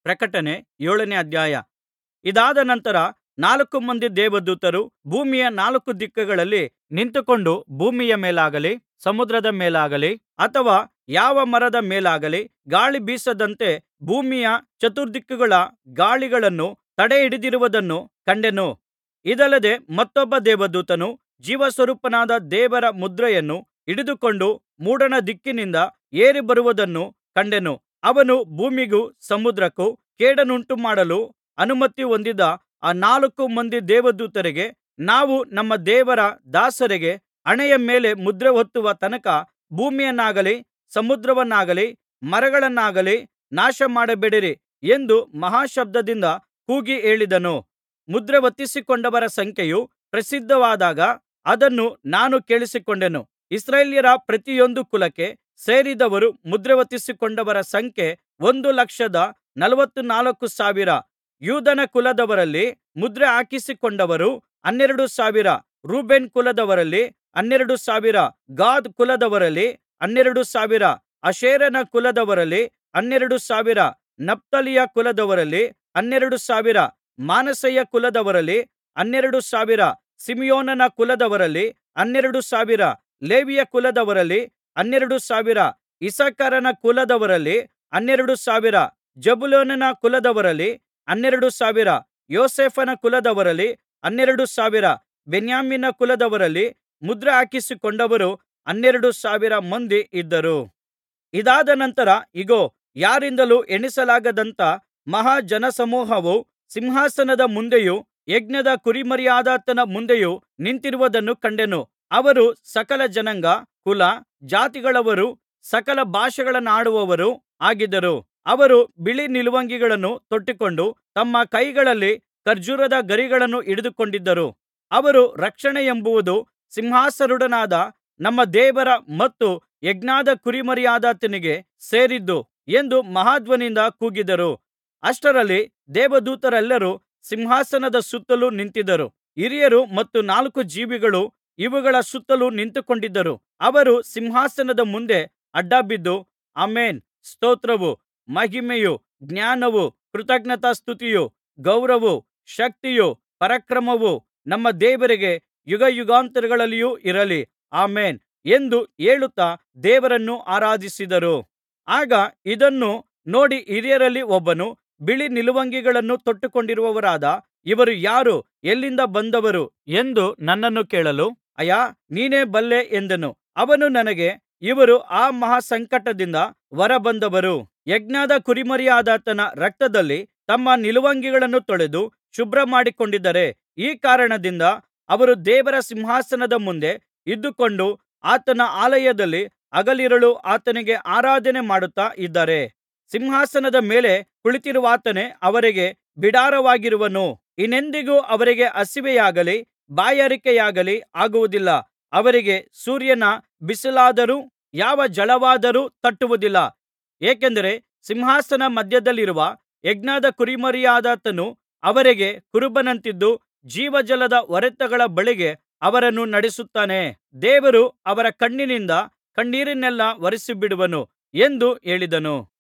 ಪ್ರಕಟಣೆ ಏಳನೇ ಅಧ್ಯಾಯ ಇದಾದ ನಂತರ ನಾಲ್ಕು ಮಂದಿ ದೇವದೂತರು ಭೂಮಿಯ ನಾಲ್ಕು ದಿಕ್ಕುಗಳಲ್ಲಿ ನಿಂತುಕೊಂಡು ಭೂಮಿಯ ಮೇಲಾಗಲಿ ಸಮುದ್ರದ ಮೇಲಾಗಲಿ ಅಥವಾ ಯಾವ ಮರದ ಮೇಲಾಗಲಿ ಗಾಳಿ ಬೀಸದಂತೆ ಭೂಮಿಯ ಚತುರ್ದಿಕ್ಕುಗಳ ಗಾಳಿಗಳನ್ನು ತಡೆಹಿಡಿದಿರುವುದನ್ನು ಕಂಡೆನು ಇದಲ್ಲದೆ ಮತ್ತೊಬ್ಬ ದೇವದೂತನು ಜೀವಸ್ವರೂಪನಾದ ದೇವರ ಮುದ್ರೆಯನ್ನು ಹಿಡಿದುಕೊಂಡು ಮೂಡಣ ದಿಕ್ಕಿನಿಂದ ಏರಿ ಬರುವುದನ್ನು ಕಂಡೆನು ಅವನು ಭೂಮಿಗೂ ಸಮುದ್ರಕ್ಕೂ ಕೇಡನ್ನುಂಟುಮಾಡಲು ಅನುಮತಿ ಹೊಂದಿದ ಆ ನಾಲ್ಕು ಮಂದಿ ದೇವದೂತರಿಗೆ ನಾವು ನಮ್ಮ ದೇವರ ದಾಸರಿಗೆ ಹಣೆಯ ಮೇಲೆ ಮುದ್ರೆ ಒತ್ತುವ ತನಕ ಭೂಮಿಯನ್ನಾಗಲಿ ಸಮುದ್ರವನ್ನಾಗಲಿ ಮರಗಳನ್ನಾಗಲಿ ನಾಶಮಾಡಬೇಡಿರಿ ಎಂದು ಮಹಾಶಬ್ದದಿಂದ ಕೂಗಿ ಹೇಳಿದನು ಮುದ್ರೆ ಒತ್ತಿಸಿಕೊಂಡವರ ಸಂಖ್ಯೆಯು ಪ್ರಸಿದ್ಧವಾದಾಗ ಅದನ್ನು ನಾನು ಕೇಳಿಸಿಕೊಂಡೆನು ಇಸ್ರಾಯೇಲ್ಯರ ಪ್ರತಿಯೊಂದು ಕುಲಕ್ಕೆ ಸೇರಿದವರು ಮುದ್ರೆ ಒತ್ತಿಸಿಕೊಂಡವರ ಸಂಖ್ಯೆ ಒಂದು ಲಕ್ಷದ ನಲವತ್ತನಾಲ್ಕು ಸಾವಿರ ಯೂದನ ಕುಲದವರಲ್ಲಿ ಮುದ್ರೆ ಹಾಕಿಸಿಕೊಂಡವರು ಹನ್ನೆರಡು ಸಾವಿರ ರೂಬೇನ್ ಕುಲದವರಲ್ಲಿ ಹನ್ನೆರಡು ಸಾವಿರ ಗಾದ್ ಕುಲದವರಲ್ಲಿ ಹನ್ನೆರಡು ಸಾವಿರ ಆಶೇರನ ಕುಲದವರಲ್ಲಿ ಹನ್ನೆರಡು ಸಾವಿರ ನಫ್ತಾಲಿಯ ಕುಲದವರಲ್ಲಿ ಹನ್ನೆರಡು ಸಾವಿರ ಮನಸ್ಸೆಯ ಕುಲದವರಲ್ಲಿ ಹನ್ನೆರಡು ಸಾವಿರ ಸಿಮೆಯೋನನ ಕುಲದವರಲ್ಲಿ ಹನ್ನೆರಡು ಸಾವಿರ ಲೇವಿಯ ಕುಲದವರಲ್ಲಿ ಹನ್ನೆರಡು ಸಾವಿರ ಇಸ್ಸಾಕಾರನ ಕುಲದವರಲ್ಲಿ ಹನ್ನೆರಡು ಸಾವಿರ ಜೆಬುಲೂನನ ಕುಲದವರಲ್ಲಿ ಹನ್ನೆರಡು ಸಾವಿರ ಯೋಸೇಫನ ಕುಲದವರಲ್ಲಿ ಹನ್ನೆರಡು ಸಾವಿರ ಬೆನ್ಯಾಮೀನ ಕುಲದವರಲ್ಲಿ ಮುದ್ರೆ ಹಾಕಿಸಿಕೊಂಡವರು ಹನ್ನೆರಡು ಸಾವಿರ ಮಂದಿ ಇದ್ದರು ಇದಾದ ನಂತರ ಇಗೋ ಯಾರಿಂದಲೂ ಎಣಿಸಲಾಗದಂಥ ಮಹಾ ಜನಸಮೂಹವು ಸಿಂಹಾಸನದ ಮುಂದೆಯೂ ಯಜ್ಞದ ಕುರಿಮರಿಯಾದಾತನ ಮುಂದೆಯೂ ನಿಂತಿರುವುದನ್ನು ಕಂಡೆನು ಅವರು ಸಕಲ ಜನಾಂಗ ಕುಲ ಜಾತಿಗಳವರೂ ಸಕಲ ಭಾಷೆಗಳನ್ನಾಡುವವರೂ ಆಗಿದ್ದರು ಅವರು ಬಿಳಿ ನಿಲುವಂಗಿಗಳನ್ನು ತೊಟ್ಟುಕೊಂಡು ತಮ್ಮ ಕೈಗಳಲ್ಲಿ ಖರ್ಜೂರದ ಗರಿಗಳನ್ನು ಹಿಡಿದುಕೊಂಡಿದ್ದರು ಅವರು ರಕ್ಷಣೆಯೆಂಬುದು ಸಿಂಹಾಸನಾರೂಢನಾದ ನಮ್ಮ ದೇವರ ಮತ್ತು ಯಜ್ಞದ ಕುರಿಮರಿಯಾದಾತನಿಗೆ ಸೇರಿದ್ದು ಎಂದು ಮಹಾಧ್ವನಿಯಿಂದ ಕೂಗಿದರು ಅಷ್ಟರಲ್ಲಿ ದೇವದೂತರೆಲ್ಲರೂ ಸಿಂಹಾಸನದ ಸುತ್ತಲು ನಿಂತಿದ್ದರು ಹಿರಿಯರು ಮತ್ತು ನಾಲ್ಕು ಜೀವಿಗಳು ಇವುಗಳ ಸುತ್ತಲು ನಿಂತುಕೊಂಡಿದ್ದರು ಅವರು ಸಿಂಹಾಸನದ ಮುಂದೆ ಅಡ್ಡಬಿದ್ದು ಆಮೆನ್ ಸ್ತೋತ್ರವೂ ಮಹಿಮೆಯೂ ಜ್ಞಾನವೂ ಕೃತಜ್ಞತಾಸ್ತುತಿಯೂ ಗೌರವವೂ ಶಕ್ತಿಯೂ ಪರಾಕ್ರಮವೂ ನಮ್ಮ ದೇವರಿಗೆ ಯುಗಯುಗಾಂತರಗಳಲ್ಲಿಯೂ ಇರಲಿ ಆಮೆನ್ ಎಂದು ಹೇಳುತ್ತಾ ದೇವರನ್ನು ಆರಾಧಿಸಿದರು ಆಗ ಇದನ್ನು ನೋಡಿ ಹಿರಿಯರಲ್ಲಿ ಒಬ್ಬನು ಬಿಳಿ ನಿಲುವಂಗಿಗಳನ್ನು ತೊಟ್ಟುಕೊಂಡಿರುವವರಾದ ಇವರು ಯಾರು ಎಲ್ಲಿಂದ ಬಂದವರು ಎಂದು ನನ್ನನ್ನು ಕೇಳಲು ಅಯ್ಯಾ ನೀನೇ ಬಲ್ಲೆ ಎಂದೆನು ಅವನು ನನಗೆ ಇವರು ಆ ಮಹಾ ಸಂಕಟದಿಂದ ಹೊರಬಂದವರು ಯಜ್ಞದ ಕುರಿಮರಿಯಾದಾತನ ರಕ್ತದಲ್ಲಿ ತಮ್ಮ ನಿಲುವಂಗಿಗಳನ್ನು ತೊಳೆದು ಶುಭ್ರಮಾಡಿಕೊಂಡಿದ್ದಾರೆ ಈ ಕಾರಣದಿಂದ ಅವರು ದೇವರ ಸಿಂಹಾಸನದ ಮುಂದೆ ಇದ್ದುಕೊಂಡು ಆತನ ಆಲಯದಲ್ಲಿ ಹಗಲಿರುಳು ಆತನಿಗೆ ಆರಾಧನೆ ಮಾಡುತ್ತಾ ಇದ್ದಾರೆ ಸಿಂಹಾಸನದ ಮೇಲೆ ಕುಳಿತಿರುವಾತನೇ ಅವರಿಗೆ ಬಿಡಾರವಾಗಿರುವನು ಇನ್ನೆಂದಿಗೂ ಅವರಿಗೆ ಹಸಿವೆಯಾಗಲಿ ಬಾಯಾರಿಕೆಯಾಗಲಿ ಆಗುವುದಿಲ್ಲ ಅವರಿಗೆ ಸೂರ್ಯನ ಬಿಸಿಲಾದರೂ ಯಾವ ಝಳವಾದರೂ ತಟ್ಟುವುದಿಲ್ಲ ಏಕೆಂದರೆ ಸಿಂಹಾಸನ ಮಧ್ಯದಲ್ಲಿರುವ ಯಜ್ಞದ ಕುರಿಮರಿಯಾದಾತನು ಅವರಿಗೆ ಕುರುಬನಂತಿದ್ದು ಜೀವಜಲದ ಹೊರೆತಗಳ ಬಳಿಗೆ ಅವರನ್ನು ನಡೆಸುತ್ತಾನೆ ದೇವರು ಅವರ ಕಣ್ಣಿನಿಂದ ಕಣ್ಣೀರನ್ನೆಲ್ಲಾ ಒರೆಸಿಬಿಡುವನು ಎಂದು ಹೇಳಿದನು